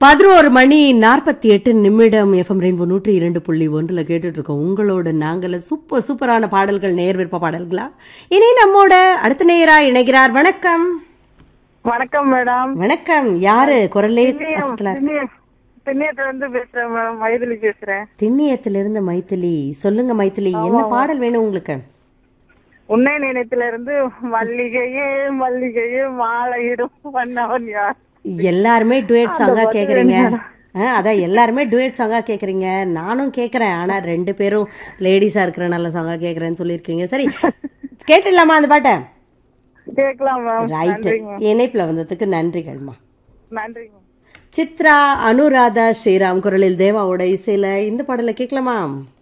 பதினோரு மணி நாற்பத்தி எட்டு நிமிடம் எஃப்எம் ரெயின்போ நூற்றி இரண்டு புள்ளி ஒன்றில் கேட்டுட்டு இருக்கோம் உங்களோட நாங்கள சூப்பர் சூப்பரான பாடல்கள் நேர் விருப்ப பாடல்களா இனி நம்மோட அடுத்த நேரா இணைகிறார் வணக்கம் வணக்கம் மேடம் வணக்கம் யாரு குரலே கசத்துல திண்ணியத்துல இருந்து பேசுறேன் மேடம் மைதிலி பேசுறேன் திண்ணியத்திலிருந்து மைத்திலி சொல்லுங்க மைத்திலி என்ன பாடல் வேணும் உங்களுக்கு உன்னை நினைத்துல இருந்து மல்லிகையே மல்லிகையே மாலையிடும் வண்ணவன் யார் எல்லாருமே டுவேட் சாங்கா கேக்குறீங்க ஆ, அதான் எல்லாருமே டுவேட் சாங்கா கேக்குறீங்க நானும் கேக்குறேன் ஆனா ரெண்டு பேரும் லேடிஸா இருக்கிற நல்ல சாங்கா கேக்குறேன்னு சொல்லியிருக்கீங்க சரி கேட்டுடலாமா அந்த பாட்டை கேட்கலாம் மேம் ரைட் இணைப்புல வந்ததுக்கு நன்றிகள்மா நன்றிங்க சித்ரா அனுராதா ஸ்ரீராம் குரலில் தேவாவோட இசையில இந்த பாடலை கேட்கலாமா